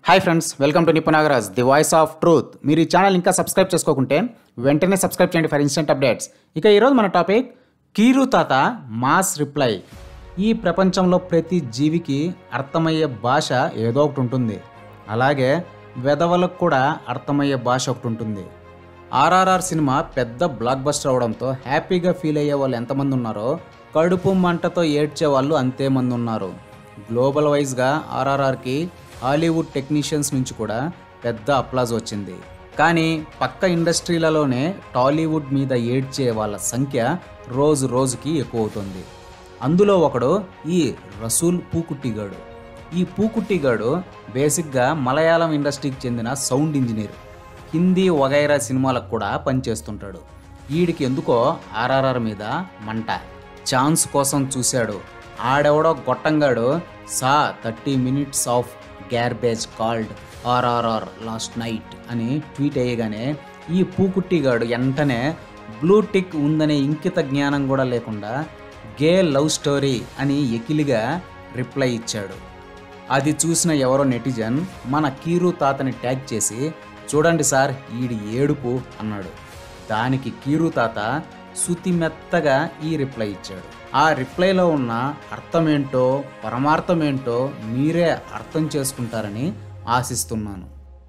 hi friends welcome to Nipunagaraj the voice of truth మీరు ఈ channel ఇంకా సబ్స్క్రైబ్ చేసుకోకుంటే వెంటనే సబ్స్క్రైబ్ చేయండి ఫర్ ఇన్స్టెంట్ అప్డేట్స్ ఇక ఈరోజు మన టాపిక్ కీరు తాత మాస్ రిప్లై ఈ ప్రపంచంలో ప్రతి జీవికి అర్థమయ్యే భాష ఏదో ఒకటి ఉంటుంది అలాగే వెధవలకు కూడా అర్థమయ్యే భాష ఒకటి ఉంటుంది ఆర్ఆర్ఆర్ సినిమా పెద్ద బ్లాక్ బస్టర్ అవడంతో హ్యాపీగా ఫీల్ అయ్యే వాళ్ళు ఎంతమంది ఉన్నారో కడుపు మంటతో ఏడ్చే వాళ్ళు అంతే మంది ఉన్నారు గ్లోబల్ వైజ్గా ఆర్ఆర్ఆర్కి హాలీవుడ్ టెక్నీషియన్స్ నుంచి కూడా పెద్ద అప్లాజ్ వచ్చింది కానీ పక్క ఇండస్ట్రీలలోనే టాలీవుడ్ మీద ఏడ్చే వాళ్ళ సంఖ్య రోజు రోజుకి ఎక్కువ అవుతుంది అందులో ఒకడు ఈ రసూల్ పూకుట్టిగాడు ఈ పూకుట్టిగాడు బేసిక్గా మలయాళం ఇండస్ట్రీకి చెందిన సౌండ్ ఇంజనీర్ హిందీ వగైరా సినిమాలకు కూడా పనిచేస్తుంటాడు వీడికి ఎందుకో ఆర్ఆర్ఆర్ మీద మంట ఛాన్స్ కోసం చూశాడు ఆడెవడో గొట్టంగాడు saw thirty minutes of garbage called RRR last night అని ట్వీట్ అయ్యగానే ఈ పూకుట్టిగాడు వెంటనే బ్లూ టిక్ ఉందనే ఇంకిత జ్ఞానం కూడా లేకుండా గే లవ్ స్టోరీ అని ఎకిలిగా రిప్లై ఇచ్చాడు అది చూసిన ఎవరో నెటిజన్ మన కీరు తాతని ట్యాగ్ చేసి చూడండి సార్ ఈడి ఏడుపు అన్నాడు దానికి కీరు తాత శుతి మెత్తగా ఈ రిప్లై ఇచ్చాడు ఆ రిప్లైలో ఉన్న అర్థమేంటో పరమార్థమేంటో మీరే అర్థం చేసుకుంటారని ఆశిస్తున్నాను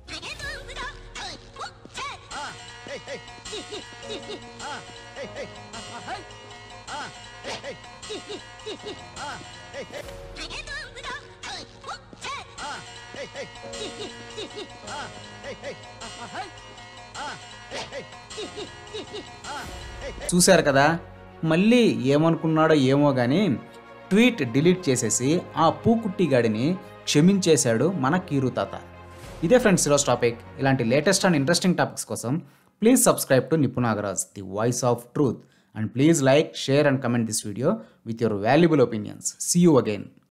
చూశారు కదా మళ్ళీ ఏమనుకున్నాడో ఏమో కానీ ట్వీట్ డిలీట్ చేసేసి ఆ పూకుట్టి గాడిని క్షమించేశాడు మన కీరు తాత ఇదే ఫ్రెండ్స్ ఈరోజు టాపిక్ ఇలాంటి లేటెస్ట్ అండ్ ఇంట్రెస్టింగ్ టాపిక్స్ కోసం please subscribe to Nipunagaraj the voice of truth and please like share and comment this video with your valuable opinions see you again